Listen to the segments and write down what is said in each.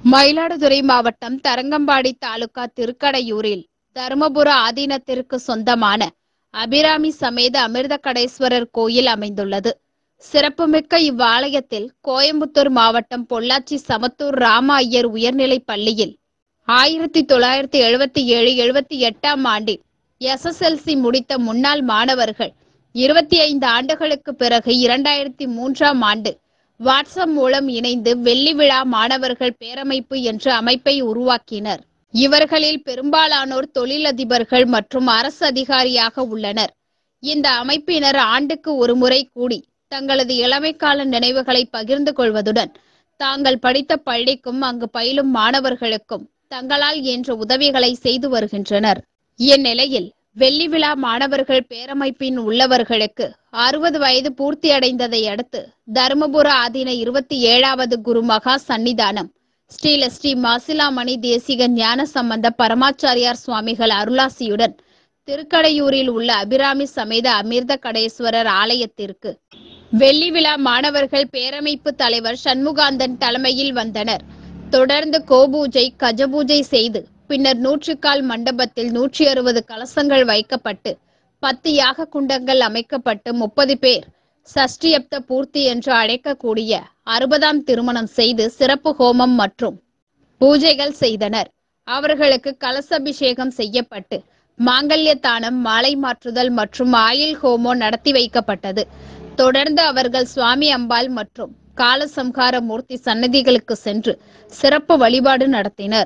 மயிலாடுதுறை மாவட்டம் தரங்கம்பாடி தாலுகா திருக்கடையூரில் தருமபுர ஆதீனத்திற்கு சொந்தமான அபிராமி சமேத அமிர்தகடேஸ்வரர் கோயில் அமைந்துள்ளது சிறப்புமிக்க இவ்வாலயத்தில் கோயம்புத்தூர் மாவட்டம் பொள்ளாச்சி சமத்தூர் ராம ஐயர் உயர்நிலைப் பள்ளியில் ஆயிரத்தி தொள்ளாயிரத்தி எழுபத்தி ஏழு எழுபத்தி எட்டாம் ஆண்டில் எஸ்எஸ்எல்சி முடித்த முன்னாள் மாணவர்கள் இருபத்தி ஐந்து ஆண்டுகளுக்கு பிறகு இரண்டாயிரத்தி மூன்றாம் ஆண்டு வாட்ஸ்அப் மூலம் இணைந்து வெள்ளி விழா மாணவர்கள் பேரமைப்பு என்ற அமைப்பை உருவாக்கினர் இவர்களில் பெரும்பாலானோர் தொழிலதிபர்கள் மற்றும் அரசு அதிகாரியாக உள்ளனர் இந்த அமைப்பினர் ஆண்டுக்கு ஒரு முறை கூடி தங்களது இளமைக்கால நினைவுகளை பகிர்ந்து கொள்வதுடன் தாங்கள் படித்த பள்ளிக்கும் அங்கு பயிலும் மாணவர்களுக்கும் தங்களால் இயன்ற உதவிகளை செய்து வருகின்றனர் இந்நிலையில் வெள்ளி விழா மாணவர்கள் பேரமைப்பின் உள்ளவர்களுக்கு அறுபது வயது பூர்த்தியடைந்ததை அடுத்து தருமபுர ஆதீன இருபத்தி ஏழாவது குரு மகா சன்னிதானம் ஸ்ரீல ஸ்ரீ மாசிலாமணி தேசிக ஞான சம்பந்த பரமாச்சாரியார் சுவாமிகள் அருளாசியுடன் திருக்கடையூரில் உள்ள அபிராமி சமேத அமிர்த கடேஸ்வரர் ஆலயத்திற்கு வெள்ளி விழா மாணவர்கள் பேரமைப்பு தலைவர் சண்முகாந்தன் தலைமையில் வந்தனர் தொடர்ந்து கோபூஜை கஜபூஜை செய்து பின்னர் நூற்றுக்கால் மண்டபத்தில் நூற்றி அறுபது கலசங்கள் வைக்கப்பட்டு பத்து யாக குண்டங்கள் அமைக்கப்பட்டு முப்பது பேர் சஷ்டியப்த பூர்த்தி என்று அழைக்கக்கூடிய அறுபதாம் திருமணம் செய்து சிறப்பு ஹோமம் மற்றும் பூஜைகள் செய்தனர் அவர்களுக்கு கலசபிஷேகம் செய்யப்பட்டு மாங்கல்ய தானம் மாலை மாற்றுதல் மற்றும் ஆயில் ஹோமோ நடத்தி வைக்கப்பட்டது தொடர்ந்து அவர்கள் சுவாமி அம்பாள் மற்றும் காலசம்ஹார மூர்த்தி சன்னதிகளுக்கு சென்று சிறப்பு வழிபாடு நடத்தினர்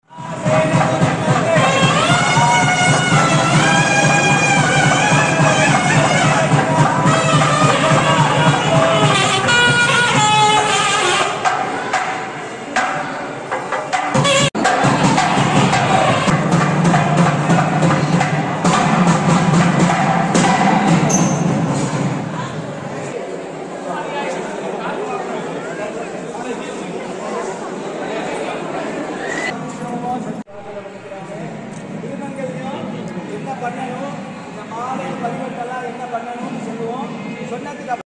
திருமங்கலையும் என்ன பண்ணணும் இந்த மாலை பரிவட்டெல்லாம் என்ன பண்ணணும்னு சொல்லுவோம் சொன்னதுக்கு அப்புறம்